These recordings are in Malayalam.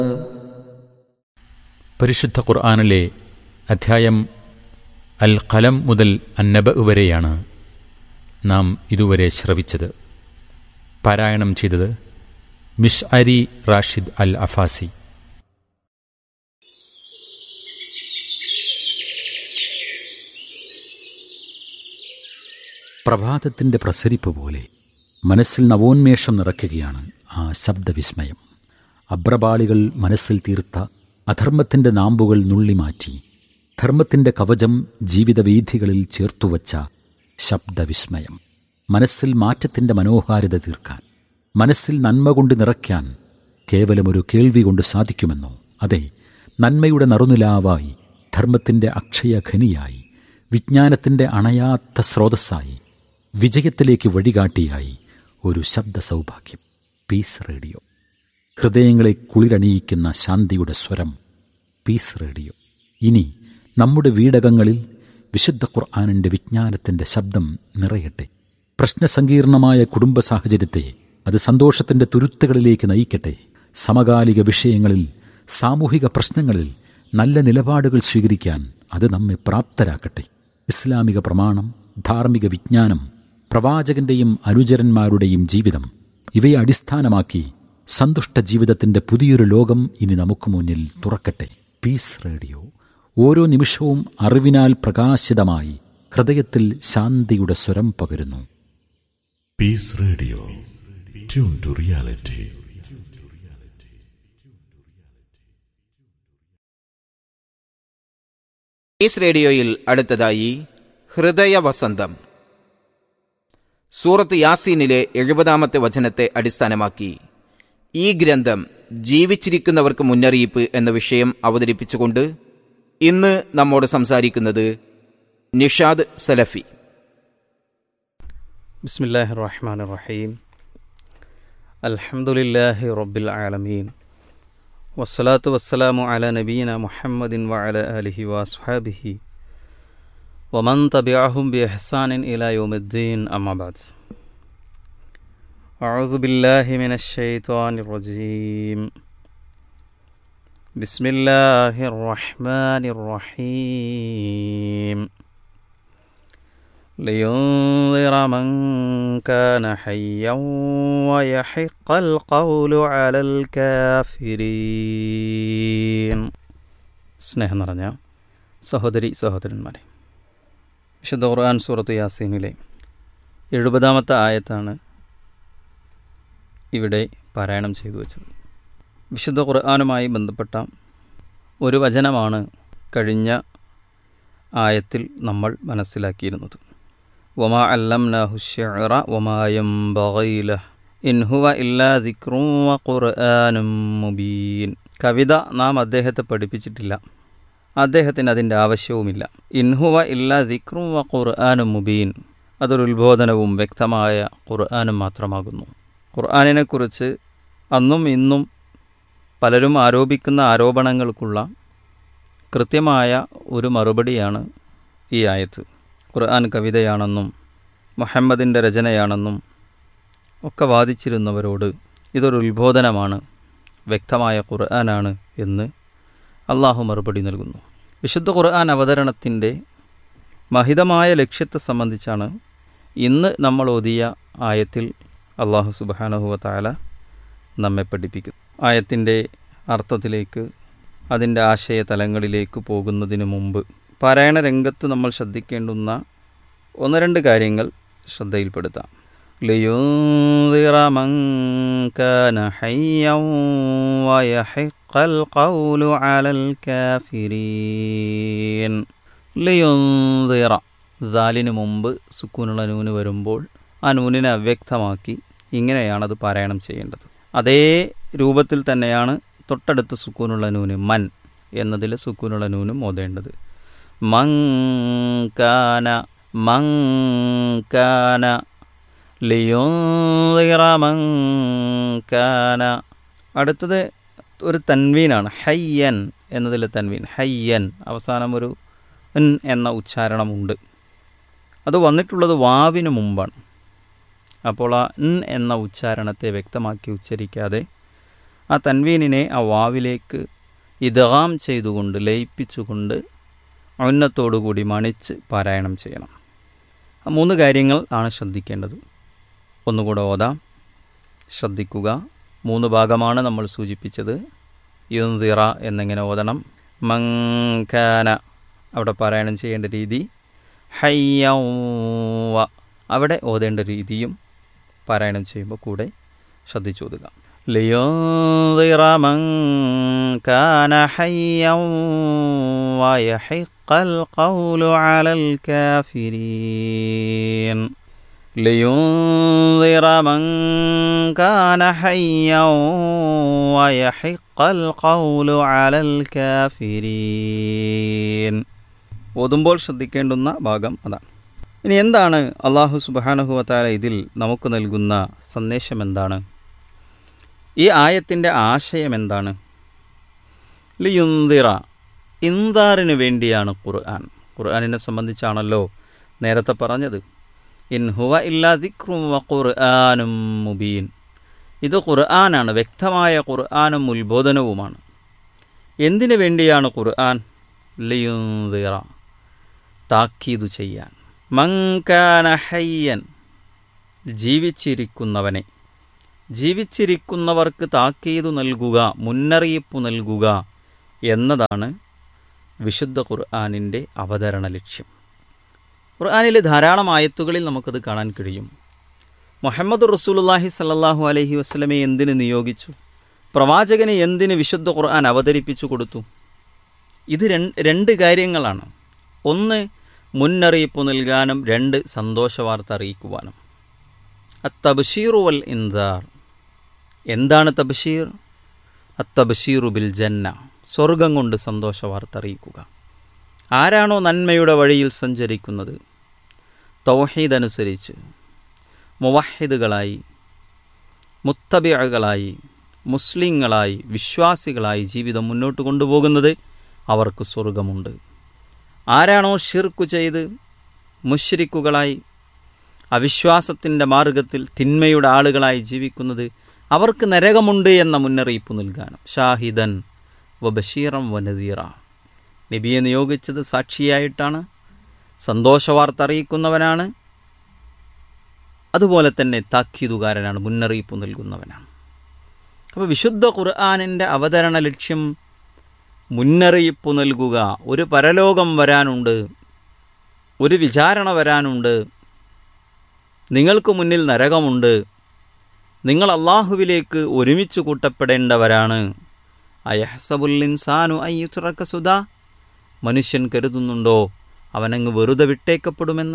പരിശുദ്ധ ഖുർആാനിലെ അധ്യായം അൽ ഖലം മുതൽ അന്നബ വരെയാണ് നാം ഇതുവരെ ശ്രവിച്ചത് പാരായണം ചെയ്തത് മിഷ് അരി റാഷിദ് അൽ അഫാസി പ്രഭാതത്തിൻ്റെ പ്രസരിപ്പ് പോലെ മനസ്സിൽ നവോന്മേഷം നിറയ്ക്കുകയാണ് ആ ശബ്ദവിസ്മയം അബ്രപാളികൾ മനസ്സിൽ തീർത്ത അധർമ്മത്തിൻ്റെ നാമ്പുകൾ നുള്ളിമാറ്റി ധർമ്മത്തിൻ്റെ കവചം ജീവിതവീഥികളിൽ ചേർത്തുവച്ച ശബ്ദവിസ്മയം മനസ്സിൽ മാറ്റത്തിൻ്റെ മനോഹാരിത തീർക്കാൻ മനസ്സിൽ നന്മ കൊണ്ട് നിറയ്ക്കാൻ കേവലമൊരു കേൾവി കൊണ്ട് സാധിക്കുമെന്നോ അതെ നന്മയുടെ നറുനിലാവായി ധർമ്മത്തിൻ്റെ അക്ഷയഖനിയായി വിജ്ഞാനത്തിൻ്റെ അണയാത്ത സ്രോതസ്സായി വിജയത്തിലേക്ക് വഴികാട്ടിയായി ഒരു ശബ്ദ സൗഭാഗ്യം പീസ് റേഡിയോ ഹൃദയങ്ങളെ കുളിരണിയിക്കുന്ന ശാന്തിയുടെ സ്വരം പീസ് റേഡിയോ ഇനി നമ്മുടെ വീടകങ്ങളിൽ വിശുദ്ധ ഖുർആാനിൻ്റെ വിജ്ഞാനത്തിൻ്റെ ശബ്ദം നിറയട്ടെ പ്രശ്നസങ്കീർണമായ കുടുംബ സാഹചര്യത്തെ അത് സന്തോഷത്തിൻ്റെ തുരുത്തുകളിലേക്ക് നയിക്കട്ടെ സമകാലിക വിഷയങ്ങളിൽ സാമൂഹിക പ്രശ്നങ്ങളിൽ നല്ല നിലപാടുകൾ സ്വീകരിക്കാൻ അത് നമ്മെ പ്രാപ്തരാക്കട്ടെ ഇസ്ലാമിക പ്രമാണം ധാർമ്മിക വിജ്ഞാനം പ്രവാചകന്റെയും അനുചരന്മാരുടെയും ജീവിതം ഇവയെ അടിസ്ഥാനമാക്കി സന്തുഷ്ട ജീവിതത്തിന്റെ പുതിയൊരു ലോകം ഇനി നമുക്ക് മുന്നിൽ തുറക്കട്ടെ പീസ് റേഡിയോ ഓരോ നിമിഷവും അറിവിനാൽ പ്രകാശിതമായി ഹൃദയത്തിൽ ശാന്തിയുടെ സ്വരം പകരുന്നു Peace Radio tune to reality is റേഡിയോയിൽ അടുത്തതായി ഹൃദയവസന്തം സൂറത്ത് യാസീനിലെ എഴുപതാമത്തെ വചനത്തെ അടിസ്ഥാനമാക്കി ഈ ഗ്രന്ഥം ജീവിച്ചിരിക്കുന്നവർക്ക് മുന്നറിയിപ്പ് എന്ന വിഷയം അവതരിപ്പിച്ചുകൊണ്ട് ഇന്ന് നമ്മോട് സംസാരിക്കുന്നത് നിഷാദ് സലഫി بسم الله الرحمن الرحيم الحمد لله رب العالمين والصلاة والسلام على نبينا محمد وعلى آله وأصحابه ومن تبعهم بإحسان إلى يوم الدين أما بعد أعوذ بالله من الشيطان الرجيم بسم الله الرحمن الرحيم لينذر من كان حيا ويحق القول على الكافرين സ്നേഹം നിറഞ്ഞ സഹോദരി സഹോദരന്മാരെ വിശുദ്ധ ഖുർആൻ സൂറത്ത് യാസീനിലെ എഴുപതാമത്തെ ആയത്താണ് ഇവിടെ പാരായണം ചെയ്തു വച്ചത് വിശുദ്ധ ഖുർആാനുമായി ബന്ധപ്പെട്ട ഒരു വചനമാണ് കഴിഞ്ഞ ആയത്തിൽ നമ്മൾ മനസ്സിലാക്കിയിരുന്നത് വമാ അല്ലം നഹുഷ്യറ വമായം ബഗൈല ഇൻഹുവ ഇല്ലാ ദിക്റും വ ഖുർആനും മുബീൻ കവിത നാം അദ്ദേഹത്തെ പഠിപ്പിച്ചിട്ടില്ല അദ്ദേഹത്തിന് അതിൻ്റെ ആവശ്യവുമില്ല ഇൻഹുവ ഇല്ലാ ദിക്റും വ ഖുർആനും മുബീൻ അതൊരു ഉത്ബോധനവും വ്യക്തമായ ഖുർആനും മാത്രമാകുന്നു ഖുർആാനിനെക്കുറിച്ച് അന്നും ഇന്നും പലരും ആരോപിക്കുന്ന ആരോപണങ്ങൾക്കുള്ള കൃത്യമായ ഒരു മറുപടിയാണ് ഈ ആയത്ത് ഖുർആൻ കവിതയാണെന്നും മുഹമ്മദിൻ്റെ രചനയാണെന്നും ഒക്കെ വാദിച്ചിരുന്നവരോട് ഇതൊരു ഉത്ബോധനമാണ് വ്യക്തമായ ഖുർആനാണ് എന്ന് അള്ളാഹു മറുപടി നൽകുന്നു വിശുദ്ധ ഖുർആൻ അവതരണത്തിൻ്റെ മഹിതമായ ലക്ഷ്യത്തെ സംബന്ധിച്ചാണ് ഇന്ന് നമ്മൾ ഓതിയ ആയത്തിൽ അള്ളാഹു സുബാനഹുവ താല നമ്മെ പഠിപ്പിക്കും ആയത്തിൻ്റെ അർത്ഥത്തിലേക്ക് അതിൻ്റെ ആശയ തലങ്ങളിലേക്ക് പോകുന്നതിന് മുമ്പ് പാരായണ രംഗത്ത് നമ്മൾ ശ്രദ്ധിക്കേണ്ടുന്ന ഒന്ന് രണ്ട് കാര്യങ്ങൾ ശ്രദ്ധയിൽപ്പെടുത്താം لينذر من كان حيا ويحق القول على الكافرين لينذر ദാലിന് മുമ്പ് സുക്കൂനുള്ള നൂന് വരുമ്പോൾ ആ നൂനിനെ അവ്യക്തമാക്കി ഇങ്ങനെയാണത് പാരായണം ചെയ്യേണ്ടത് അതേ രൂപത്തിൽ തന്നെയാണ് തൊട്ടടുത്ത സുക്കൂനുള്ള നൂന് മൻ എന്നതിൽ സുക്കൂനുള്ള നൂനും ഓതേണ്ടത് മങ്കാന മങ്കാന ലിയോന്തിറ മങ്കാന അടുത്തത് ഒരു തൻവീനാണ് ഹയ്യൻ എന്നതിലെ തൻവീൻ ഹയ്യൻ അവസാനം ഒരു എൻ എന്ന ഉച്ചാരണമുണ്ട് അത് വന്നിട്ടുള്ളത് വാവിന് മുമ്പാണ് അപ്പോൾ ആ എൻ എന്ന ഉച്ചാരണത്തെ വ്യക്തമാക്കി ഉച്ചരിക്കാതെ ആ തൻവീനിനെ ആ വാവിലേക്ക് ഇദാം ചെയ്തുകൊണ്ട് ലയിപ്പിച്ചുകൊണ്ട് ഉന്നത്തോടുകൂടി മണിച്ച് പാരായണം ചെയ്യണം ആ മൂന്ന് കാര്യങ്ങൾ ആണ് ശ്രദ്ധിക്കേണ്ടത് ഒന്നുകൂടെ ഓതാം ശ്രദ്ധിക്കുക മൂന്ന് ഭാഗമാണ് നമ്മൾ സൂചിപ്പിച്ചത് യുന്തിറ എന്നിങ്ങനെ ഓതണം മങ്കാന അവിടെ പാരായണം ചെയ്യേണ്ട രീതി ഹയ്യവ അവിടെ ഓതേണ്ട രീതിയും പാരായണം ചെയ്യുമ്പോൾ കൂടെ ശ്രദ്ധിച്ചോതുക لينذر من كان حيا ويحق القول على الكافرين لينذر من كان حيا ويحق القول على الكافرين ഓതുമ്പോൾ ശ്രദ്ധിക്കേണ്ടുന്ന ഭാഗം അതാണ് ഇനി എന്താണ് അള്ളാഹു സുബാനഹുവത്താല ഇതിൽ നമുക്ക് നൽകുന്ന സന്ദേശം എന്താണ് ഈ ആയത്തിൻ്റെ ആശയം എന്താണ് ലിയുന്തിറ ഇന്താറിന് വേണ്ടിയാണ് ഖുർആൻ ഖുർആാനിനെ സംബന്ധിച്ചാണല്ലോ നേരത്തെ പറഞ്ഞത് ഇൻ ഹുവ ഇല്ലാ ദിക്റും വ ഖുർആാനും മുബീൻ ഇത് ഖുർആനാണ് വ്യക്തമായ ഖുർആാനും ഉത്ബോധനവുമാണ് എന്തിനു വേണ്ടിയാണ് ഖുർആൻ ലിയുന്തിറ താക്കീതു ചെയ്യാൻ മങ്കാന ഹയ്യൻ ജീവിച്ചിരിക്കുന്നവനെ ജീവിച്ചിരിക്കുന്നവർക്ക് താക്കീതു നൽകുക മുന്നറിയിപ്പ് നൽകുക എന്നതാണ് വിശുദ്ധ ഖുർആാനിൻ്റെ അവതരണ ലക്ഷ്യം ഖുർആാനിലെ ധാരാളം ആയത്തുകളിൽ നമുക്കത് കാണാൻ കഴിയും മുഹമ്മദ് റസൂലുല്ലാഹി സല്ലാഹു അലഹി വസ്ലമെ എന്തിന് നിയോഗിച്ചു പ്രവാചകനെ എന്തിന് വിശുദ്ധ ഖുർആൻ അവതരിപ്പിച്ചു കൊടുത്തു ഇത് രണ്ട് കാര്യങ്ങളാണ് ഒന്ന് മുന്നറിയിപ്പ് നൽകാനും രണ്ട് സന്തോഷവാർത്ത അറിയിക്കുവാനും അത്തബഷീറു വൽ ഇന്ദാർ എന്താണ് തബഷീർ അത്തബഷീറു ബിൽ ജന്ന സ്വർഗം കൊണ്ട് സന്തോഷവാർത്ത അറിയിക്കുക ആരാണോ നന്മയുടെ വഴിയിൽ സഞ്ചരിക്കുന്നത് തൗഹീദ് അനുസരിച്ച് മുവഹിദുകളായി മുത്തബിഴകളായി മുസ്ലിങ്ങളായി വിശ്വാസികളായി ജീവിതം മുന്നോട്ട് കൊണ്ടുപോകുന്നത് അവർക്ക് സ്വർഗമുണ്ട് ആരാണോ ഷിർക്കു ചെയ്ത് മുഷ്രിക്കുകളായി അവിശ്വാസത്തിൻ്റെ മാർഗത്തിൽ തിന്മയുടെ ആളുകളായി ജീവിക്കുന്നത് അവർക്ക് നരകമുണ്ട് എന്ന മുന്നറിയിപ്പ് നൽകാനും ഷാഹിദൻ വ ബഷീറം വ നദീറ നബിയെ നിയോഗിച്ചത് സാക്ഷിയായിട്ടാണ് സന്തോഷവാർത്ത അറിയിക്കുന്നവനാണ് അതുപോലെ തന്നെ താക്കീതുകാരനാണ് മുന്നറിയിപ്പ് നൽകുന്നവനാണ് അപ്പോൾ വിശുദ്ധ ഖുർആാനിൻ്റെ അവതരണ ലക്ഷ്യം മുന്നറിയിപ്പ് നൽകുക ഒരു പരലോകം വരാനുണ്ട് ഒരു വിചാരണ വരാനുണ്ട് നിങ്ങൾക്ക് മുന്നിൽ നരകമുണ്ട് നിങ്ങൾ അള്ളാഹുവിലേക്ക് ഒരുമിച്ച് കൂട്ടപ്പെടേണ്ടവരാണ് അയഹസബുല്ലിൻസാനു അയ്യുറക്ക സുധ മനുഷ്യൻ കരുതുന്നുണ്ടോ അവനങ്ങ് വെറുതെ വിട്ടേക്കപ്പെടുമെന്ന്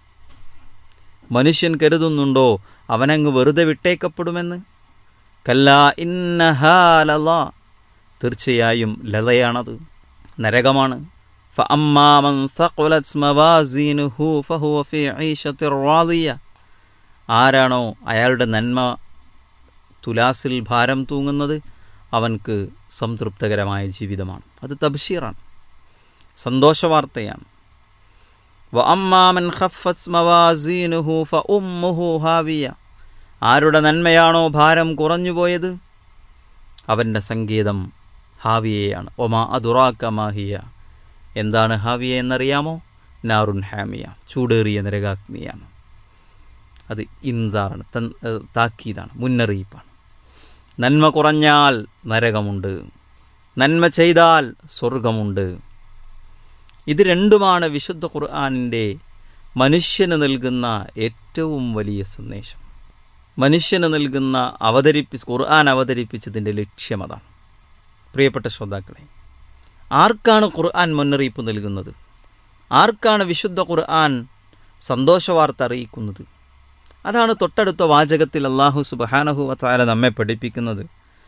മനുഷ്യൻ കരുതുന്നുണ്ടോ അവനങ്ങ് വെറുതെ വിട്ടേക്കപ്പെടുമെന്ന് കല്ല ഇന്നഹാലല തീർച്ചയായും ലതയാണത് നരകമാണ് ഫഅമ്മാമൻ സഖുലത് മവാസീനുഹു ഫഹുവ ഫീ ഈശത്തിർ റാദിയ ആരാണോ അയാളുടെ നന്മ തുലാസിൽ ഭാരം തൂങ്ങുന്നത് അവൻക്ക് സംതൃപ്തകരമായ ജീവിതമാണ് അത് തബ്ഷീറാണ് സന്തോഷവാർത്തയാണ് വ അമ്മാമൻ ഖഫത്ത് മവാസീനുഹു ഫ ഉമ്മുഹു ഹാവിയ ആരുടെ നന്മയാണോ ഭാരം കുറഞ്ഞുപോയത് അവൻ്റെ സംഗീതം ഹാവിയയാണ് ഒമാ അതുറാക്ക മാഹിയ എന്താണ് ഹാവിയ എന്നറിയാമോ നാറുൻ ഹാമിയ ചൂടേറിയ നരകാഗ്നിയാണ് അത് ഇൻസാറാണ് തൻ താക്കീതാണ് മുന്നറിയിപ്പാണ് നന്മ കുറഞ്ഞാൽ നരകമുണ്ട് നന്മ ചെയ്താൽ സ്വർഗമുണ്ട് ഇത് രണ്ടുമാണ് വിശുദ്ധ ഖുർആാനിൻ്റെ മനുഷ്യന് നൽകുന്ന ഏറ്റവും വലിയ സന്ദേശം മനുഷ്യന് നൽകുന്ന അവതരിപ്പിച്ച് ഖുർആൻ അവതരിപ്പിച്ചതിൻ്റെ ലക്ഷ്യം അതാണ് പ്രിയപ്പെട്ട ശ്രോതാക്കളെ ആർക്കാണ് ഖുർആൻ മുന്നറിയിപ്പ് നൽകുന്നത് ആർക്കാണ് വിശുദ്ധ ഖുർആൻ സന്തോഷവാർത്ത അറിയിക്കുന്നത് അതാണ് തൊട്ടടുത്ത വാചകത്തിൽ അള്ളാഹു സുബാനഹു വത്താല നമ്മെ പഠിപ്പിക്കുന്നത്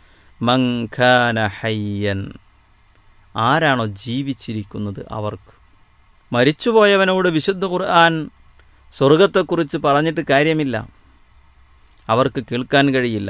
മങ്ഖാന ഹയ്യൻ ആരാണോ ജീവിച്ചിരിക്കുന്നത് അവർക്ക് മരിച്ചുപോയവനോട് വിശുദ്ധ ഖുർആൻ സ്വർഗത്തെക്കുറിച്ച് പറഞ്ഞിട്ട് കാര്യമില്ല അവർക്ക് കേൾക്കാൻ കഴിയില്ല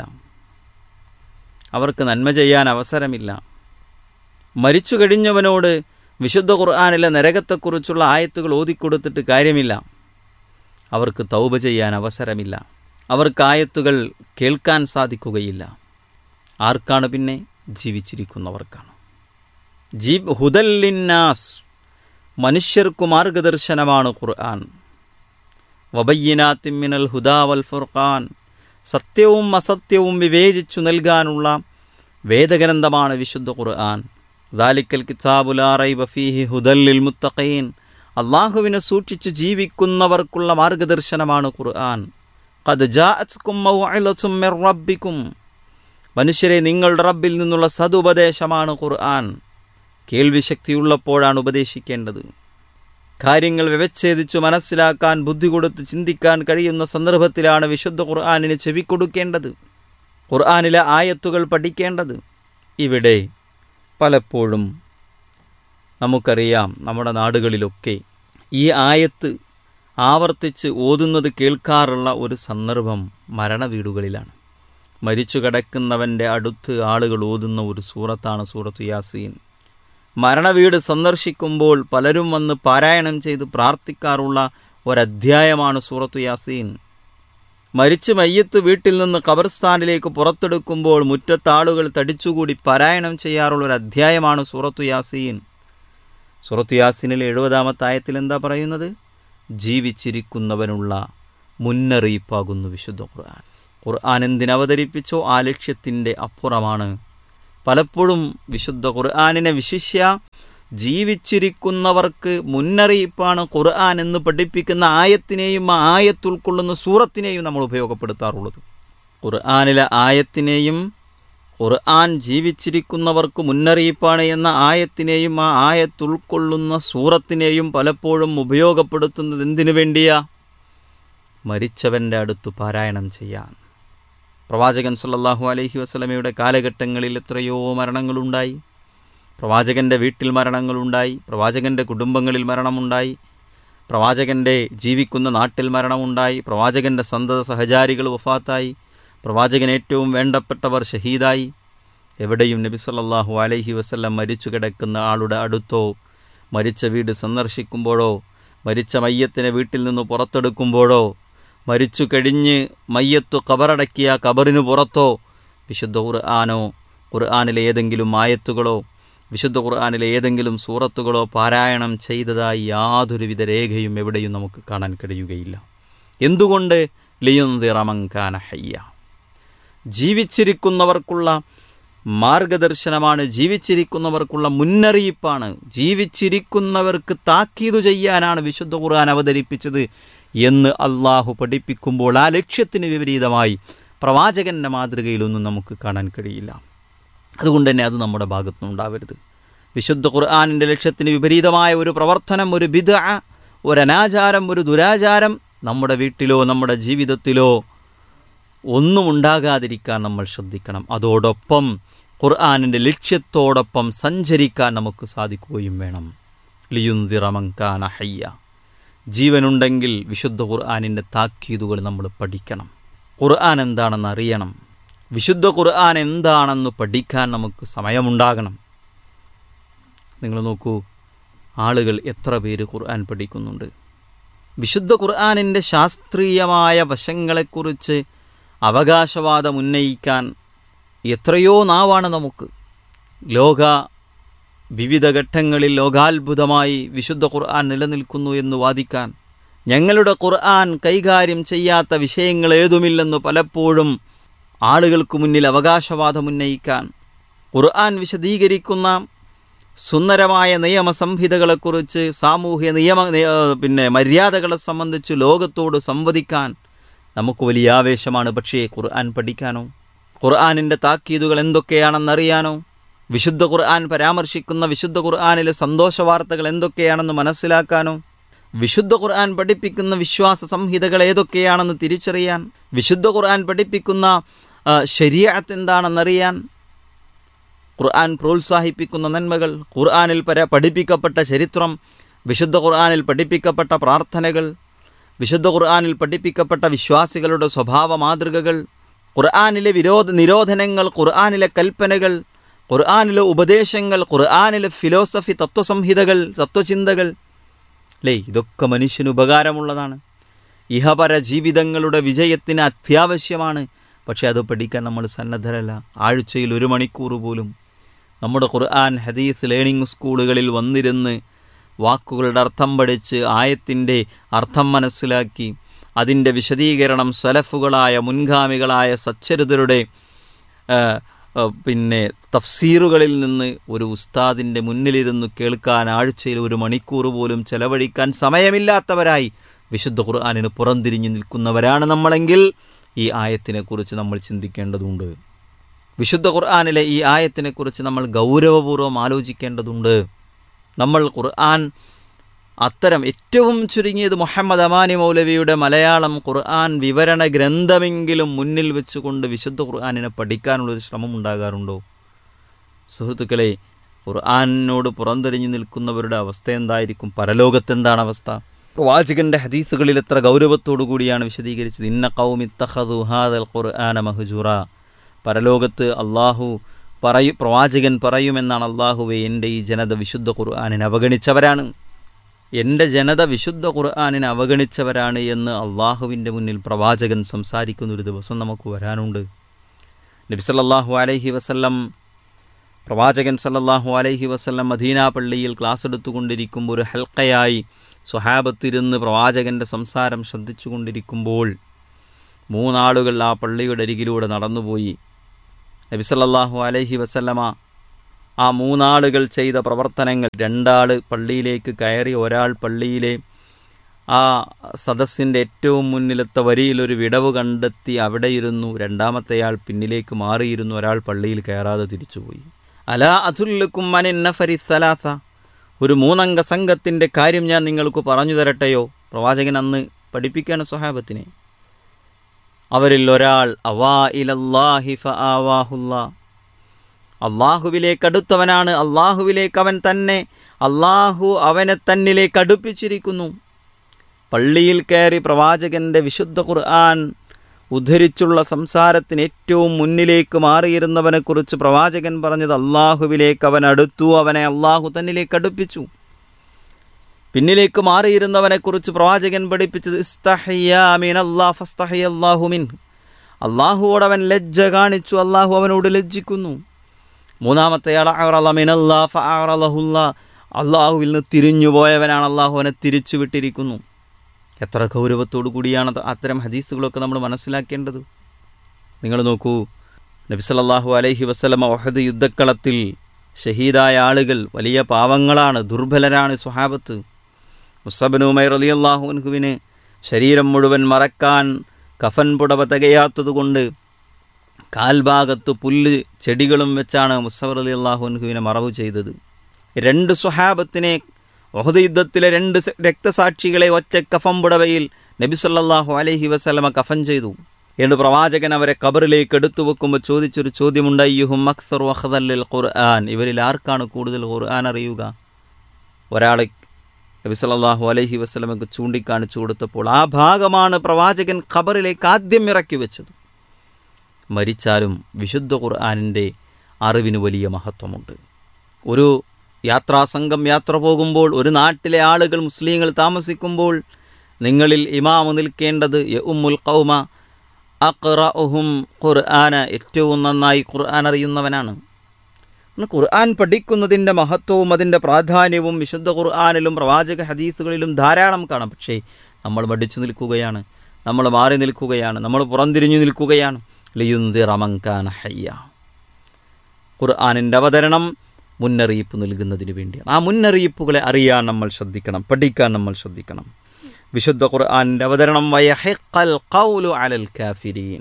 അവർക്ക് നന്മ ചെയ്യാൻ അവസരമില്ല മരിച്ചു കഴിഞ്ഞവനോട് വിശുദ്ധ ഖുർആാനിലെ നരകത്തെക്കുറിച്ചുള്ള ആയത്തുകൾ ഓതിക്കൊടുത്തിട്ട് കാര്യമില്ല അവർക്ക് തൗബ ചെയ്യാൻ അവസരമില്ല അവർക്ക് ആയത്തുകൾ കേൾക്കാൻ സാധിക്കുകയില്ല ആർക്കാണ് പിന്നെ ജീവിച്ചിരിക്കുന്നവർക്കാണ് ജീബ് ഹുദല്ലിന്നാസ് മനുഷ്യർക്കു മാർഗദർശനമാണ് ഖുർആൻ വബയ്യനാത്തിമിനൽ ഹുദാവൽ ഫുർഖാൻ സത്യവും അസത്യവും വിവേചിച്ചു നൽകാനുള്ള വേദഗ്രന്ഥമാണ് വിശുദ്ധ ഖുർആൻ ദാലിക്കൽ കിതാബുലാറൈ ബഫീഹി ഹുദല്ലിൽ മുത്തഖീൻ അള്ളാഹുവിനെ സൂക്ഷിച്ചു ജീവിക്കുന്നവർക്കുള്ള മാർഗദർശനമാണ് ഖുർആൻ ഖദ് ജാഅത്കും മൗഇലതും മിർ റബ്ബിക്കും മനുഷ്യരെ നിങ്ങളുടെ റബ്ബിൽ നിന്നുള്ള സതുപദേശമാണ് ഖുർആൻ കേൾവിശക്തിയുള്ളപ്പോഴാണ് ഉപദേശിക്കേണ്ടത് കാര്യങ്ങൾ വ്യവച്ഛേദിച്ചു മനസ്സിലാക്കാൻ ബുദ്ധി കൊടുത്ത് ചിന്തിക്കാൻ കഴിയുന്ന സന്ദർഭത്തിലാണ് വിശുദ്ധ ഖുർആാനിന് ചെവിക്കൊടുക്കേണ്ടത് ഖുർആാനിലെ ആയത്തുകൾ പഠിക്കേണ്ടത് ഇവിടെ പലപ്പോഴും നമുക്കറിയാം നമ്മുടെ നാടുകളിലൊക്കെ ഈ ആയത്ത് ആവർത്തിച്ച് ഓതുന്നത് കേൾക്കാറുള്ള ഒരു സന്ദർഭം മരണവീടുകളിലാണ് മരിച്ചു കിടക്കുന്നവൻ്റെ അടുത്ത് ആളുകൾ ഓതുന്ന ഒരു സൂറത്താണ് സൂറത്ത് യാസീൻ മരണവീട് സന്ദർശിക്കുമ്പോൾ പലരും വന്ന് പാരായണം ചെയ്ത് പ്രാർത്ഥിക്കാറുള്ള ഒരധ്യായമാണ് സൂറത്തു യാസീൻ മരിച്ച് മയ്യത്ത് വീട്ടിൽ നിന്ന് ഖബർസ്ഥാനിലേക്ക് പുറത്തെടുക്കുമ്പോൾ മുറ്റത്താളുകൾ തടിച്ചുകൂടി പാരായണം ചെയ്യാറുള്ള ഒരു അധ്യായമാണ് സൂറത്തു യാസീൻ സൂറത്തു യാസീനിലെ എഴുപതാമത്തെ ആയത്തിൽ എന്താ പറയുന്നത് ജീവിച്ചിരിക്കുന്നവനുള്ള മുന്നറിയിപ്പാകുന്നു വിശുദ്ധ ഖുർആൻ ഖുർആൻ എന്തിനവതരിപ്പിച്ചോ ആ ലക്ഷ്യത്തിൻ്റെ അപ്പുറമാണ് പലപ്പോഴും വിശുദ്ധ ഖുർആാനിനെ വിശിഷ്യ ജീവിച്ചിരിക്കുന്നവർക്ക് മുന്നറിയിപ്പാണ് ഖുർആൻ എന്ന് പഠിപ്പിക്കുന്ന ആയത്തിനെയും ആ ആയത്ത് ഉൾക്കൊള്ളുന്ന സൂറത്തിനെയും നമ്മൾ ഉപയോഗപ്പെടുത്താറുള്ളത് ഖുർആാനിലെ ആയത്തിനെയും ഖുർആൻ ജീവിച്ചിരിക്കുന്നവർക്ക് മുന്നറിയിപ്പാണ് എന്ന ആയത്തിനെയും ആ ആയത്ത് ഉൾക്കൊള്ളുന്ന സൂറത്തിനെയും പലപ്പോഴും ഉപയോഗപ്പെടുത്തുന്നത് എന്തിനു വേണ്ടിയാ മരിച്ചവൻ്റെ അടുത്ത് പാരായണം ചെയ്യാൻ പ്രവാചകൻ സല്ലല്ലാഹു അലൈഹി വസല്ലമയുടെ കാലഘട്ടങ്ങളിൽ എത്രയോ മരണങ്ങളുണ്ടായി പ്രവാചകൻ്റെ വീട്ടിൽ മരണങ്ങളുണ്ടായി പ്രവാചകൻ്റെ കുടുംബങ്ങളിൽ മരണമുണ്ടായി പ്രവാചകൻ്റെ ജീവിക്കുന്ന നാട്ടിൽ മരണമുണ്ടായി പ്രവാചകൻ്റെ സന്തത സഹചാരികൾ വഫാത്തായി പ്രവാചകൻ ഏറ്റവും വേണ്ടപ്പെട്ടവർ ഷഹീദായി എവിടെയും നബി സല്ലല്ലാഹു അലൈഹി വസല്ലം മരിച്ചു കിടക്കുന്ന ആളുടെ അടുത്തോ മരിച്ച വീട് സന്ദർശിക്കുമ്പോഴോ മരിച്ച മയ്യത്തിനെ വീട്ടിൽ നിന്ന് പുറത്തെടുക്കുമ്പോഴോ മരിച്ചു കഴിഞ്ഞ് മയ്യത്തു കബറടക്കിയ കബറിനു പുറത്തോ വിശുദ്ധ ഖുർആാനോ ഖുർആാനിലെ ഏതെങ്കിലും ആയത്തുകളോ വിശുദ്ധ ഖുർആാനിലെ ഏതെങ്കിലും സൂറത്തുകളോ പാരായണം ചെയ്തതായി യാതൊരുവിധ രേഖയും എവിടെയും നമുക്ക് കാണാൻ കഴിയുകയില്ല എന്തുകൊണ്ട് ലിയുന്തിറമങ്കാന ഹയ്യ ജീവിച്ചിരിക്കുന്നവർക്കുള്ള മാർഗദർശനമാണ് ജീവിച്ചിരിക്കുന്നവർക്കുള്ള മുന്നറിയിപ്പാണ് ജീവിച്ചിരിക്കുന്നവർക്ക് താക്കീതു ചെയ്യാനാണ് വിശുദ്ധ ഖുർആൻ അവതരിപ്പിച്ചത് എന്ന് അള്ളാഹു പഠിപ്പിക്കുമ്പോൾ ആ ലക്ഷ്യത്തിന് വിപരീതമായി പ്രവാചകന്റെ മാതൃകയിലൊന്നും നമുക്ക് കാണാൻ കഴിയില്ല അതുകൊണ്ട് തന്നെ അത് നമ്മുടെ ഭാഗത്തുനിന്നുണ്ടാവരുത് വിശുദ്ധ ഖുർആാനിൻ്റെ ലക്ഷ്യത്തിന് വിപരീതമായ ഒരു പ്രവർത്തനം ഒരു ബിദ ഒരു അനാചാരം ഒരു ദുരാചാരം നമ്മുടെ വീട്ടിലോ നമ്മുടെ ജീവിതത്തിലോ ഒന്നും ഉണ്ടാകാതിരിക്കാൻ നമ്മൾ ശ്രദ്ധിക്കണം അതോടൊപ്പം ഖുർആാനിൻ്റെ ലക്ഷ്യത്തോടൊപ്പം സഞ്ചരിക്കാൻ നമുക്ക് സാധിക്കുകയും വേണം ലിയുന്തിറമങ്കാന ഹയ്യ ജീവനുണ്ടെങ്കിൽ വിശുദ്ധ ഖുർആാനിൻ്റെ താക്കീതുകൾ നമ്മൾ പഠിക്കണം ഖുർആൻ എന്താണെന്ന് അറിയണം വിശുദ്ധ ഖുർആൻ എന്താണെന്ന് പഠിക്കാൻ നമുക്ക് സമയമുണ്ടാകണം നിങ്ങൾ നോക്കൂ ആളുകൾ എത്ര പേര് ഖുർആൻ പഠിക്കുന്നുണ്ട് വിശുദ്ധ ഖുർആാനിൻ്റെ ശാസ്ത്രീയമായ വശങ്ങളെക്കുറിച്ച് അവകാശവാദം ഉന്നയിക്കാൻ എത്രയോ നാവാണ് നമുക്ക് ലോക വിവിധ ഘട്ടങ്ങളിൽ ലോകാത്ഭുതമായി വിശുദ്ധ ഖുർആൻ നിലനിൽക്കുന്നു എന്ന് വാദിക്കാൻ ഞങ്ങളുടെ ഖുർആൻ കൈകാര്യം ചെയ്യാത്ത വിഷയങ്ങൾ ഏതുമില്ലെന്ന് പലപ്പോഴും ആളുകൾക്ക് മുന്നിൽ അവകാശവാദം ഉന്നയിക്കാൻ ഖുർആൻ വിശദീകരിക്കുന്ന സുന്ദരമായ നിയമസംഹിതകളെക്കുറിച്ച് സാമൂഹ്യ നിയമ പിന്നെ മര്യാദകളെ സംബന്ധിച്ച് ലോകത്തോട് സംവദിക്കാൻ നമുക്ക് വലിയ ആവേശമാണ് പക്ഷേ ഖുർആൻ പഠിക്കാനോ ഖുർആാനിൻ്റെ താക്കീതുകൾ എന്തൊക്കെയാണെന്നറിയാനോ വിശുദ്ധ ഖുർആൻ പരാമർശിക്കുന്ന വിശുദ്ധ ഖുർആാനിലെ സന്തോഷ വാർത്തകൾ എന്തൊക്കെയാണെന്ന് മനസ്സിലാക്കാനോ വിശുദ്ധ ഖുർആൻ പഠിപ്പിക്കുന്ന വിശ്വാസ സംഹിതകൾ ഏതൊക്കെയാണെന്ന് തിരിച്ചറിയാൻ വിശുദ്ധ ഖുർആൻ പഠിപ്പിക്കുന്ന ശരിയാത്ത് എന്താണെന്നറിയാൻ ഖുർആൻ പ്രോത്സാഹിപ്പിക്കുന്ന നന്മകൾ ഖുർആനിൽ പര പഠിപ്പിക്കപ്പെട്ട ചരിത്രം വിശുദ്ധ ഖുർആനിൽ പഠിപ്പിക്കപ്പെട്ട പ്രാർത്ഥനകൾ വിശുദ്ധ ഖുർആനിൽ പഠിപ്പിക്കപ്പെട്ട വിശ്വാസികളുടെ സ്വഭാവ മാതൃകകൾ ഖുർആനിലെ വിരോധ നിരോധനങ്ങൾ ഖുർആനിലെ കൽപ്പനകൾ ഖുർആനിലെ ഉപദേശങ്ങൾ ഖുർആനിലെ ഫിലോസഫി തത്വസംഹിതകൾ തത്വചിന്തകൾ അല്ലേ ഇതൊക്കെ മനുഷ്യന് ഉപകാരമുള്ളതാണ് ഇഹപര ജീവിതങ്ങളുടെ വിജയത്തിന് അത്യാവശ്യമാണ് പക്ഷേ അത് പഠിക്കാൻ നമ്മൾ സന്നദ്ധരല്ല ആഴ്ചയിൽ ഒരു മണിക്കൂർ പോലും നമ്മുടെ ഖുർആൻ ഹദീസ് ലേണിംഗ് സ്കൂളുകളിൽ വന്നിരുന്ന് വാക്കുകളുടെ അർത്ഥം പഠിച്ച് ആയത്തിൻ്റെ അർത്ഥം മനസ്സിലാക്കി അതിൻ്റെ വിശദീകരണം സലഫുകളായ മുൻഗാമികളായ സച്ചരിതരുടെ ആ, ആ, പിന്നെ തഫ്സീറുകളിൽ നിന്ന് ഒരു ഉസ്താദിൻ്റെ മുന്നിലിരുന്ന് കേൾക്കാൻ ആഴ്ചയിൽ ഒരു മണിക്കൂർ പോലും ചെലവഴിക്കാൻ സമയമില്ലാത്തവരായി വിശുദ്ധ ഖുർആാനിന് പുറംതിരിഞ്ഞു നിൽക്കുന്നവരാണ് നമ്മളെങ്കിൽ ഈ ആയത്തിനെക്കുറിച്ച് നമ്മൾ ചിന്തിക്കേണ്ടതുണ്ട് വിശുദ്ധ ഖുർആാനിലെ ഈ ആയത്തിനെക്കുറിച്ച് നമ്മൾ ഗൗരവപൂർവ്വം ആലോചിക്കേണ്ടതുണ്ട് നമ്മൾ ഖുർആൻ അത്തരം ഏറ്റവും ചുരുങ്ങിയത് മുഹമ്മദ് അമാനി മൗലവിയുടെ മലയാളം ഖുർആൻ വിവരണ ഗ്രന്ഥമെങ്കിലും മുന്നിൽ വെച്ചുകൊണ്ട് വിശുദ്ധ ഖുർആാനിനെ പഠിക്കാനുള്ളൊരു ശ്രമം ഉണ്ടാകാറുണ്ടോ സുഹൃത്തുക്കളെ ഖുർആാനിനോട് പുറംതിരിഞ്ഞു നിൽക്കുന്നവരുടെ അവസ്ഥ എന്തായിരിക്കും പരലോകത്തെന്താണ് അവസ്ഥ പ്രവാചകന്റെ ഹദീസുകളിൽ എത്ര ഗൗരവത്തോടു കൂടിയാണ് വിശദീകരിച്ചത് ഇന്ന കൗമി തഹദു ഹാദൽ ഖുർആന മഹജുറ പരലോകത്ത് അള്ളാഹു പറയു പ്രവാചകൻ പറയുമെന്നാണ് അള്ളാഹുവെ എൻ്റെ ഈ ജനത വിശുദ്ധ ഖുർആാനിനെ അവഗണിച്ചവരാണ് എൻ്റെ ജനത വിശുദ്ധ ഖുർആാനിനെ അവഗണിച്ചവരാണ് എന്ന് അള്ളാഹുവിൻ്റെ മുന്നിൽ പ്രവാചകൻ സംസാരിക്കുന്ന ഒരു ദിവസം നമുക്ക് വരാനുണ്ട് നബി സല്ലല്ലാഹു അലൈഹി വസല്ലം പ്രവാചകൻ സല്ലല്ലാഹു അലൈഹി വസല്ലം മദീന പള്ളിയിൽ ക്ലാസ് എടുത്തുകൊണ്ടിരിക്കുമ്പോൾ ഒരു ഹൽക്കയായി സ്വഹാബത്തിരുന്ന് പ്രവാചകൻ്റെ സംസാരം ശ്രദ്ധിച്ചുകൊണ്ടിരിക്കുമ്പോൾ മൂന്നാളുകൾ ആ പള്ളിയുടെ അരികിലൂടെ നടന്നുപോയി നബി സല്ലല്ലാഹു അലൈഹി വസല്ലമ ആ മൂന്നാളുകൾ ചെയ്ത പ്രവർത്തനങ്ങൾ രണ്ടാൾ പള്ളിയിലേക്ക് കയറി ഒരാൾ പള്ളിയിലെ ആ സദസ്സിൻ്റെ ഏറ്റവും മുന്നിലത്തെ വരിയിൽ ഒരു വിടവ് കണ്ടെത്തി അവിടെ ഇരുന്നു രണ്ടാമത്തെയാൾ പിന്നിലേക്ക് മാറിയിരുന്നു ഒരാൾ പള്ളിയിൽ കയറാതെ തിരിച്ചുപോയി അലാ അതുല്ലുക്കും മനഫരി സലാസ ഒരു മൂന്നംഗ സംഘത്തിൻ്റെ കാര്യം ഞാൻ നിങ്ങൾക്ക് പറഞ്ഞു തരട്ടെയോ പ്രവാചകൻ അന്ന് പഠിപ്പിക്കുകയാണ് സ്വഹാബത്തിനെ അവരിൽ ഒരാൾ അവാ ഇലല്ലാഹി ഫആവാഹുല്ലാ അള്ളാഹുവിലേക്ക് അടുത്തവനാണ് അള്ളാഹുവിലേക്ക് അവൻ തന്നെ അള്ളാഹു അവനെ തന്നിലേക്ക് അടുപ്പിച്ചിരിക്കുന്നു പള്ളിയിൽ കയറി പ്രവാചകന്റെ വിശുദ്ധ ഖുർആൻ ഉദ്ധരിച്ചുള്ള സംസാരത്തിന് ഏറ്റവും മുന്നിലേക്ക് മാറിയിരുന്നവനെക്കുറിച്ച് പ്രവാചകൻ പറഞ്ഞത് അള്ളാഹുവിലേക്ക് അവൻ അടുത്തു അവനെ അള്ളാഹു തന്നിലേക്ക് അടുപ്പിച്ചു പിന്നിലേക്ക് മാറിയിരുന്നവനെക്കുറിച്ച് പ്രവാചകൻ പഠിപ്പിച്ചത് ഇസ്തഹിയാ മിൻ അല്ലാഹ് ഫസ്തഹിയല്ലാഹു മിൻഹു. അള്ളാഹുവോട് അവൻ ലജ്ജ കാണിച്ചു അള്ളാഹു അവനോട് ലജ്ജിക്കുന്നു മൂന്നാമത്തെയാൾ അഅറള മിനല്ലാഹ് ഫഅറളഹുല്ലാ. അള്ളാഹുവിൽ നിന്ന് തിരിഞ്ഞുപോയവനാണ് അള്ളാഹു അവനെ തിരിച്ചു വിട്ടിരിക്കുന്നു എത്ര ഗൗരവത്തോടു കൂടിയാണ് അത് അത്തരം ഹദീസുകളൊക്കെ നമ്മൾ മനസ്സിലാക്കേണ്ടത് നിങ്ങൾ നോക്കൂ നബിസല്ലാഹു അലൈഹി വസ്ലമ ഒഹദ് യുദ്ധക്കളത്തിൽ ഷഹീദായ ആളുകൾ വലിയ പാവങ്ങളാണ് ദുർബലരാണ് സ്വഹാബത്ത് മുസബനുമൈർ അലി അള്ളാഹുൻഹുവിന് ശരീരം മുഴുവൻ മറക്കാൻ കഫൻ പുടവ തികയാത്തതുകൊണ്ട് കാൽഭാഗത്ത് പുല്ല് ചെടികളും വെച്ചാണ് മുസഫർ അലി അള്ളാഹുൻഹുവിനെ മറവ് ചെയ്തത് രണ്ട് സ്വഹാബത്തിനെ ഒഹദ് യുദ്ധത്തിലെ രണ്ട് സ- രക്തസാക്ഷികളെ ഒറ്റ കഫം പുടവയിൽ നബി സല്ലല്ലാഹു അലൈഹി വസല്ലമ കഫൻ ചെയ്തു എന്ന് പ്രവാചകൻ അവരെ കബറിലേക്ക് എടുത്തു വെക്കുമ്പോൾ ചോദിച്ചൊരു ചോദ്യമുണ്ട് അയ്യുഹും അക്സർ വഹദല്ലിൽ ഖുർആൻ ഇവരിൽ ആർക്കാണ് കൂടുതൽ ഖുർആൻ അറിയുക ഒരാളെ നബി സല്ലല്ലാഹു അലൈഹി വസല്ലമക്ക് ചൂണ്ടിക്കാണിച്ചു കൊടുത്തപ്പോൾ ആ ഭാഗമാണ് പ്രവാചകൻ ഖബറിലേക്ക് ആദ്യം ഇറക്കി വെച്ചത് മരിച്ചാലും വിശുദ്ധ ഖുർആാനിൻ്റെ അറിവിന് വലിയ മഹത്വമുണ്ട് ഒരു യാത്രാസംഘം യാത്ര പോകുമ്പോൾ ഒരു നാട്ടിലെ ആളുകൾ മുസ്ലിങ്ങൾ താമസിക്കുമ്പോൾ നിങ്ങളിൽ ഇമാമ് നിൽക്കേണ്ടത് യഉമ്മുൽ ഖൗമ അഖ്റഉഹും ഖുർആന ഏറ്റവും നന്നായി ഖുർആൻ അറിയുന്നവനാണ് പിന്നെ ഖുർആൻ പഠിക്കുന്നതിൻ്റെ മഹത്വവും അതിൻ്റെ പ്രാധാന്യവും വിശുദ്ധ ഖുർആാനിലും പ്രവാചക ഹദീസുകളിലും ധാരാളം കാണാം പക്ഷേ നമ്മൾ മടിച്ചു നിൽക്കുകയാണ് നമ്മൾ മാറി നിൽക്കുകയാണ് നമ്മൾ പുറംതിരിഞ്ഞു നിൽക്കുകയാണ് ലിയുന്തിറമങ്കാന ഹയ്യ ഖുർആാനിൻ്റെ അവതരണം മുന്നറിയിപ്പ് നൽകുന്നതിന് വേണ്ടിയാണ് ആ മുന്നറിയിപ്പുകളെ അറിയാൻ നമ്മൾ ശ്രദ്ധിക്കണം പഠിക്കാൻ നമ്മൾ ശ്രദ്ധിക്കണം വിശുദ്ധ ഖുർആാനിൻ്റെ അവതരണം വയഹിക്കൽ ഖൗലു അലൽ കാഫിരീൻ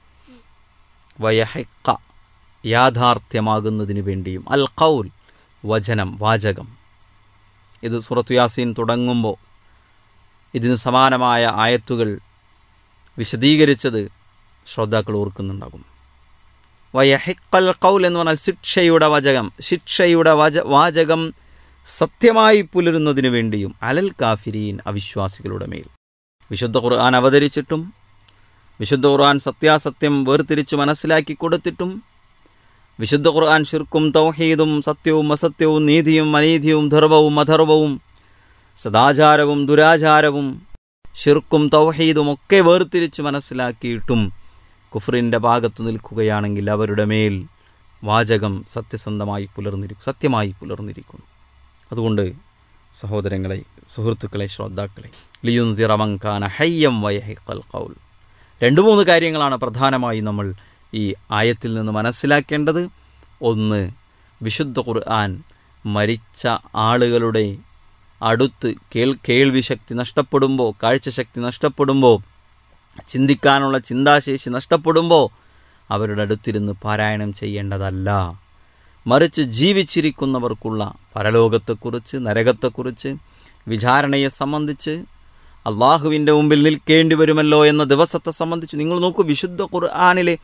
വയഹിക്ക യാഥാർത്ഥ്യമാകുന്നതിന് വേണ്ടിയും അൽ ഖൗൽ വചനം വാചകം ഇത് സുറത്തു യാസീൻ തുടങ്ങുമ്പോൾ ഇതിന് സമാനമായ ആയത്തുകൾ വിശദീകരിച്ചത് ശ്രോതാക്കൾ ഓർക്കുന്നുണ്ടാകും വയഹിക്കൽ കൗൽ എന്ന് പറഞ്ഞാൽ ശിക്ഷയുടെ വചകം ശിക്ഷയുടെ വച വാചകം സത്യമായി പുലരുന്നതിനു വേണ്ടിയും അലൽ കാഫിരീൻ അവിശ്വാസികളുടെ മേൽ വിശുദ്ധ ഖുർആൻ അവതരിച്ചിട്ടും വിശുദ്ധ ഖുർആൻ സത്യാസത്യം വേർതിരിച്ച് മനസ്സിലാക്കി കൊടുത്തിട്ടും വിശുദ്ധ ഖുർആൻ ശിർക്കും തൗഹീദും സത്യവും അസത്യവും നീതിയും അനീതിയും ധർവവും അധർവവും സദാചാരവും ദുരാചാരവും ഷിർക്കും തൗഹീദും ഒക്കെ വേർതിരിച്ച് മനസ്സിലാക്കിയിട്ടും കുഫറിൻ്റെ ഭാഗത്തു നിൽക്കുകയാണെങ്കിൽ അവരുടെ മേൽ വാചകം സത്യസന്ധമായി പുലർന്നിരിക്കും സത്യമായി പുലർന്നിരിക്കുന്നു അതുകൊണ്ട് സഹോദരങ്ങളെ സുഹൃത്തുക്കളെ ശ്രോതാക്കളെ ലിയുൻ തിറമങ്കാന ഹയ്യം വയഹിക്കൽ കൗൽ രണ്ട് മൂന്ന് കാര്യങ്ങളാണ് പ്രധാനമായി നമ്മൾ ഈ ആയത്തിൽ നിന്ന് മനസ്സിലാക്കേണ്ടത് ഒന്ന് വിശുദ്ധ ഖുർആൻ മരിച്ച ആളുകളുടെ അടുത്ത് കേൾ കേൾവി ശക്തി നഷ്ടപ്പെടുമ്പോൾ കാഴ്ചശക്തി നഷ്ടപ്പെടുമ്പോൾ ചിന്തിക്കാനുള്ള ചിന്താശേഷി നഷ്ടപ്പെടുമ്പോൾ അവരുടെ അടുത്തിരുന്ന് പാരായണം ചെയ്യേണ്ടതല്ല മറിച്ച് ജീവിച്ചിരിക്കുന്നവർക്കുള്ള പരലോകത്തെക്കുറിച്ച് നരകത്തെക്കുറിച്ച് വിചാരണയെ സംബന്ധിച്ച് അള്ളാഹുവിൻ്റെ മുമ്പിൽ നിൽക്കേണ്ടി വരുമല്ലോ എന്ന ദിവസത്തെ സംബന്ധിച്ച് നിങ്ങൾ നോക്കൂ വിശുദ്ധ ഖുർആാനിലെ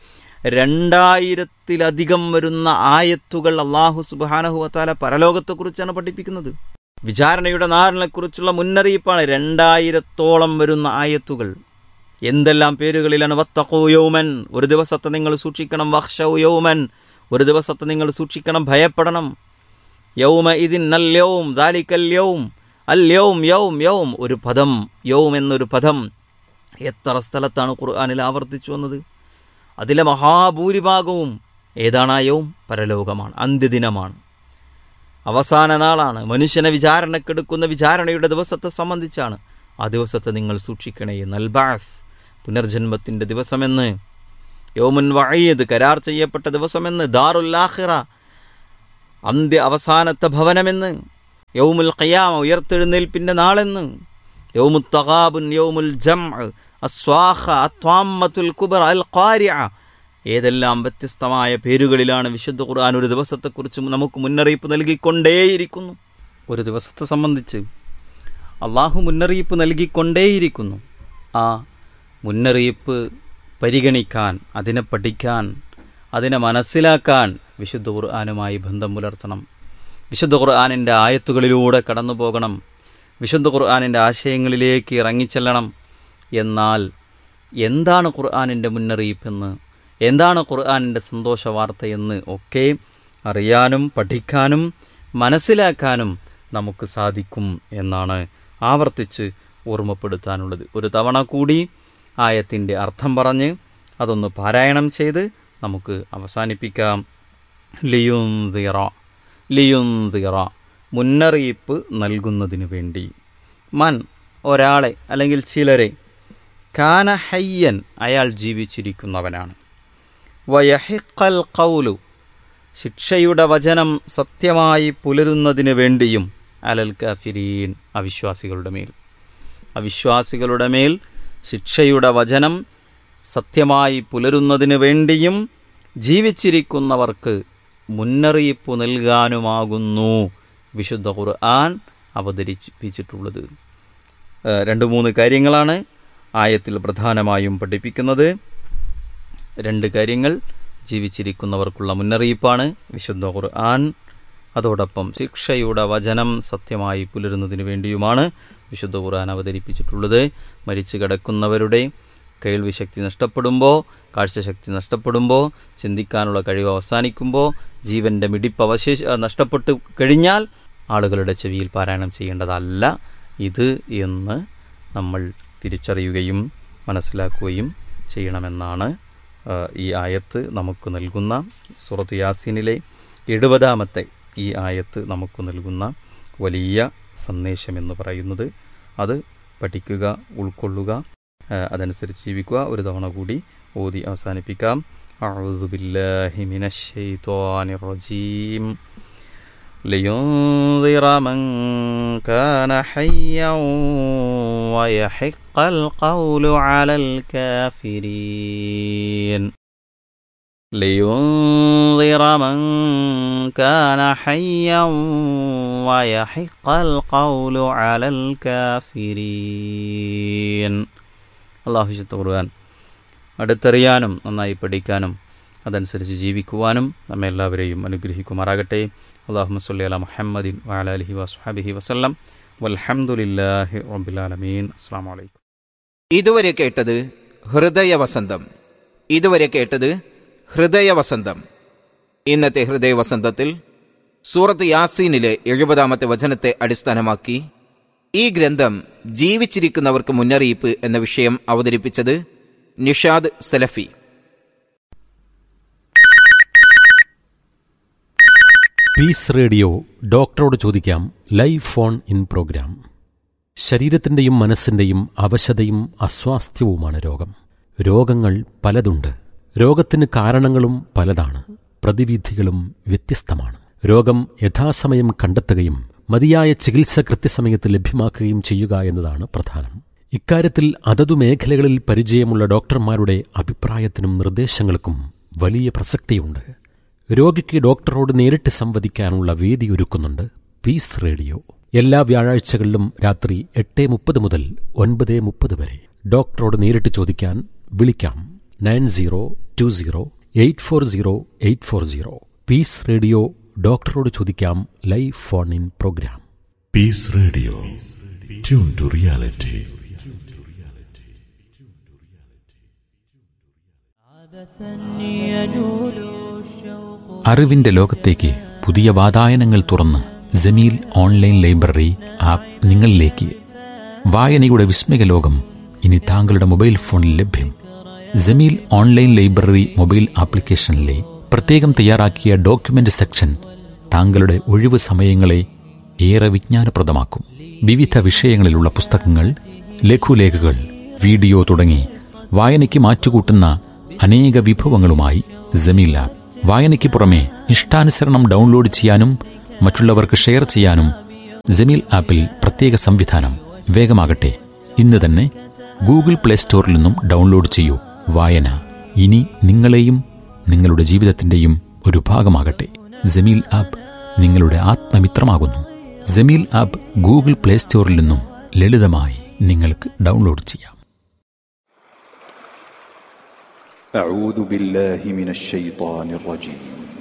രണ്ടായിരത്തിലധികം വരുന്ന ആയത്തുകൾ അള്ളാഹു സുബാനഹുവത്താല പരലോകത്തെക്കുറിച്ചാണ് പഠിപ്പിക്കുന്നത് വിചാരണയുടെ നാളിനെക്കുറിച്ചുള്ള മുന്നറിയിപ്പാണ് രണ്ടായിരത്തോളം വരുന്ന ആയത്തുകൾ എന്തെല്ലാം പേരുകളിലാണ് വത്തഖൂ യൗമൻ ഒരു ദിവസത്തെ നിങ്ങൾ സൂക്ഷിക്കണം വഹ്ഷൗ യൗമൻ ഒരു ദിവസത്തെ നിങ്ങൾ സൂക്ഷിക്കണം ഭയപ്പെടണം യൗമ ഇതിൻ നല്യവും ദാലിക്കൽ യൗം അല്യവും യൗം യൗം ഒരു പദം യൗം എന്നൊരു പദം എത്ര സ്ഥലത്താണ് ഖുർആാനിൽ ആവർത്തിച്ചു വന്നത് അതിലെ മഹാഭൂരിഭാഗവും ഏതാണ് ആ യൗം പരലോകമാണ് അന്ത്യദിനമാണ് അവസാന നാളാണ് മനുഷ്യനെ വിചാരണക്കെടുക്കുന്ന വിചാരണയുടെ ദിവസത്തെ സംബന്ധിച്ചാണ് ആ ദിവസത്തെ നിങ്ങൾ സൂക്ഷിക്കണേ നൽബാസ് പുനർജന്മത്തിൻ്റെ ദിവസമെന്ന് യോമുൻ വഴയത് കരാർ ചെയ്യപ്പെട്ട ദിവസമെന്ന് ദാറുല്ലാഹിറ അന്ത്യ അവസാനത്തെ ഭവനമെന്ന് യൗമുൽ ഖയാമ ഉയർത്തെഴുന്നേൽപ്പിൻ്റെ നാളെന്ന് യൗമുൽ തഗാബുൻ യൗമുൽ ജം അസ്വാഹ അത്വാമത്തുൽ കുബർ അൽ ഖാരിഅ ഏതെല്ലാം വ്യത്യസ്തമായ പേരുകളിലാണ് വിശുദ്ധ ഖുർആൻ ഒരു ദിവസത്തെക്കുറിച്ച് നമുക്ക് മുന്നറിയിപ്പ് നൽകിക്കൊണ്ടേയിരിക്കുന്നു ഒരു ദിവസത്തെ സംബന്ധിച്ച് അള്ളാഹു മുന്നറിയിപ്പ് നൽകിക്കൊണ്ടേയിരിക്കുന്നു ആ മുന്നറിയിപ്പ് പരിഗണിക്കാൻ അതിനെ പഠിക്കാൻ അതിനെ മനസ്സിലാക്കാൻ വിശുദ്ധ ഖുർആാനുമായി ബന്ധം പുലർത്തണം വിശുദ്ധ ഖുർആാനിൻ്റെ ആയത്തുകളിലൂടെ കടന്നു പോകണം വിശുദ്ധ ഖുർആാനിൻ്റെ ആശയങ്ങളിലേക്ക് ഇറങ്ങിച്ചെല്ലണം എന്നാൽ എന്താണ് ഖുർആാനിൻ്റെ മുന്നറിയിപ്പെന്ന് എന്താണ് ഖുർആാനിൻ്റെ സന്തോഷ വാർത്തയെന്ന് ഒക്കെ അറിയാനും പഠിക്കാനും മനസ്സിലാക്കാനും നമുക്ക് സാധിക്കും എന്നാണ് ആവർത്തിച്ച് ഓർമ്മപ്പെടുത്താനുള്ളത് ഒരു തവണ കൂടി ആയത്തിൻ്റെ അർത്ഥം പറഞ്ഞ് അതൊന്ന് പാരായണം ചെയ്ത് നമുക്ക് അവസാനിപ്പിക്കാം ലിയുന്തിറ ലിയുന്തിറ മുന്നറിയിപ്പ് നൽകുന്നതിന് വേണ്ടി മൻ ഒരാളെ അല്ലെങ്കിൽ ചിലരെ കാന ഹയ്യൻ അയാൾ ജീവിച്ചിരിക്കുന്നവനാണ് വയഹിക്കൽ കൗലു ശിക്ഷയുടെ വചനം സത്യമായി പുലരുന്നതിന് വേണ്ടിയും അലൽ കാഫിരീൻ അവിശ്വാസികളുടെ മേൽ അവിശ്വാസികളുടെ മേൽ ശിക്ഷയുടെ വചനം സത്യമായി പുലരുന്നതിന് വേണ്ടിയും ജീവിച്ചിരിക്കുന്നവർക്ക് മുന്നറിയിപ്പ് നൽകാനുമാകുന്നു വിശുദ്ധ ഖുർആൻ അവതരിപ്പിച്ചിട്ടുള്ളത് ഏഹ് രണ്ട് മൂന്ന് കാര്യങ്ങളാണ് ആയത്തിൽ പ്രധാനമായും പഠിപ്പിക്കുന്നത് രണ്ട് കാര്യങ്ങൾ ജീവിച്ചിരിക്കുന്നവർക്കുള്ള മുന്നറിയിപ്പാണ് വിശുദ്ധ ഖുർആൻ അതോടൊപ്പം ശിക്ഷയുടെ വചനം സത്യമായി പുലരുന്നതിന് വേണ്ടിയുമാണ് വിശുദ്ധ ഖുർആൻ അവതരിപ്പിച്ചിട്ടുള്ളത് മരിച്ചു കിടക്കുന്നവരുടെ കേൾവി ശക്തി നഷ്ടപ്പെടുമ്പോൾ കാഴ്ചശക്തി നഷ്ടപ്പെടുമ്പോൾ ചിന്തിക്കാനുള്ള കഴിവ് അവസാനിക്കുമ്പോൾ ജീവൻ്റെ മിടിപ്പ് അവശേഷ നഷ്ടപ്പെട്ടു കഴിഞ്ഞാൽ ആളുകളുടെ ചെവിയിൽ പാരായണം ചെയ്യേണ്ടതല്ല ഇത് എന്ന് നമ്മൾ തിരിച്ചറിയുകയും മനസ്സിലാക്കുകയും ചെയ്യണമെന്നാണ് ആ, ഈ ആയത്ത് നമുക്ക് നൽകുന്ന സൂറത്ത് യാസീനിലെ എഴുപതാമത്തെ ഈ ആയത്ത് നമുക്ക് നൽകുന്ന വലിയ സന്ദേശമെന്ന് പറയുന്നത് അത് പഠിക്കുക ഉൾക്കൊള്ളുക ആ, അതനുസരിച്ച് ജീവിക്കുക ഒരു തവണ കൂടി ഓതി അവസാനിപ്പിക്കാം أعوذ بالله من الشيطان الرجيم لينذر من كان حيا ويحق القول على الكافرين لينذر من كان حيا ويحق القول على الكافرين അള്ളാഹു ശുദ്ധ ഖുർആൻ അടുത്തറിയാനും നന്നായി പഠിക്കാനും അതനുസരിച്ച് ജീവിക്കുവാനും നമ്മെ എല്ലാവരെയും അനുഗ്രഹിക്കുമാറാകട്ടെ അള്ളാഹു സല്ലി അല മുഹമ്മദിൻ വാല അലഹി വസ്ഹാബിഹി വസ്ലം വൽഹംദുലില്ലാഹി റബ്ബിലാലമീൻ അസ്സാം വലൈക്കും ഇതുവരെ കേട്ടത് ഹൃദയവസന്തം ഇതുവരെ കേട്ടത് ഹൃദയവസന്തം ഇന്നത്തെ ഹൃദയവസന്തത്തിൽ സൂറത്ത് യാസീനിലെ എഴുപതാമത്തെ വചനത്തെ അടിസ്ഥാനമാക്കി ഈ ഗ്രന്ഥം ജീവിച്ചിരിക്കുന്നവർക്ക് മുന്നറിയിപ്പ് എന്ന വിഷയം അവതരിപ്പിച്ചത് നിഷാദ് സലഫി പീസ് റേഡിയോ ഡോക്ടറോട് ചോദിക്കാം ലൈവ് ഫോൺ ഇൻ പ്രോഗ്രാം ശരീരത്തിൻ്റെയും മനസ്സിൻ്റെയും അവശതയും അസ്വാസ്ഥ്യവുമാണ് രോഗം രോഗങ്ങൾ പലതുണ്ട് രോഗത്തിന് കാരണങ്ങളും പലതാണ് പ്രതിവിധികളും വ്യത്യസ്തമാണ് രോഗം യഥാസമയം കണ്ടെത്തുകയും മതിയായ ചികിത്സ കൃത്യസമയത്ത് ലഭ്യമാക്കുകയും ചെയ്യുക എന്നതാണ് പ്രധാനം ഇക്കാര്യത്തിൽ അതതു മേഖലകളിൽ പരിചയമുള്ള ഡോക്ടർമാരുടെ അഭിപ്രായത്തിനും നിർദ്ദേശങ്ങൾക്കും വലിയ പ്രസക്തിയുണ്ട് രോഗിക്ക് ഡോക്ടറോട് നേരിട്ട് സംവദിക്കാനുള്ള വേദി ഒരുക്കുന്നുണ്ട് പീസ് റേഡിയോ എല്ലാ വ്യാഴാഴ്ചകളിലും രാത്രി എട്ട് മുപ്പത് മുതൽ ഒൻപത് മുപ്പത് വരെ ഡോക്ടറോട് നേരിട്ട് ചോദിക്കാൻ വിളിക്കാം nine zero two zero eight four zero eight four zero Peace Radio ഡോക്ടറോട് ചോദിക്കാം live phone in programme Peace Radio. Tune to reality. അറിവിന്റെ ലോകത്തേക്ക് പുതിയ വാതായനങ്ങൾ തുറന്ന് ജമീൽ ഓൺലൈൻ ലൈബ്രറി ആപ്പ് നിങ്ങളിലേക്ക് വായനയുടെ വിസ്മയ ലോകം ഇനി താങ്കളുടെ മൊബൈൽ ഫോണിൽ ലഭ്യം ജമീൽ ഓൺലൈൻ ലൈബ്രറി മൊബൈൽ ആപ്ലിക്കേഷനിലെ പ്രത്യേകം തയ്യാറാക്കിയ ഡോക്യുമെന്റ് സെക്ഷൻ താങ്കളുടെ ഒഴിവ് സമയങ്ങളെ ഏറെ വിജ്ഞാനപ്രദമാക്കും വിവിധ വിഷയങ്ങളിലുള്ള പുസ്തകങ്ങൾ ലഘുലേഖകൾ വീഡിയോ തുടങ്ങി വായനയ്ക്ക് മാറ്റുകൂട്ടുന്ന അനേക വിഭവങ്ങളുമായി ജമീൽ ആപ്പ് വായനയ്ക്ക് പുറമെ ഇഷ്ടാനുസരണം ഡൗൺലോഡ് ചെയ്യാനും മറ്റുള്ളവർക്ക് ഷെയർ ചെയ്യാനും ജമീൽ ആപ്പിൽ പ്രത്യേക സംവിധാനം വേഗമാകട്ടെ ഇന്ന് തന്നെ ഗൂഗിൾ പ്ലേ സ്റ്റോറിൽ നിന്നും ഡൗൺലോഡ് ചെയ്യൂ വായന ഇനി നിങ്ങളെയും നിങ്ങളുടെ ജീവിതത്തിന്റെയും ഒരു ഭാഗമാകട്ടെ ജമീൽ ആപ്പ് നിങ്ങളുടെ ആത്മമിത്രമാകുന്നു ജമീൽ ആപ്പ് ഗൂഗിൾ പ്ലേ സ്റ്റോറിൽ നിന്നും ലളിതമായി നിങ്ങൾക്ക് ഡൗൺലോഡ് ചെയ്യാം أعوذ بالله من الشيطان الرجيم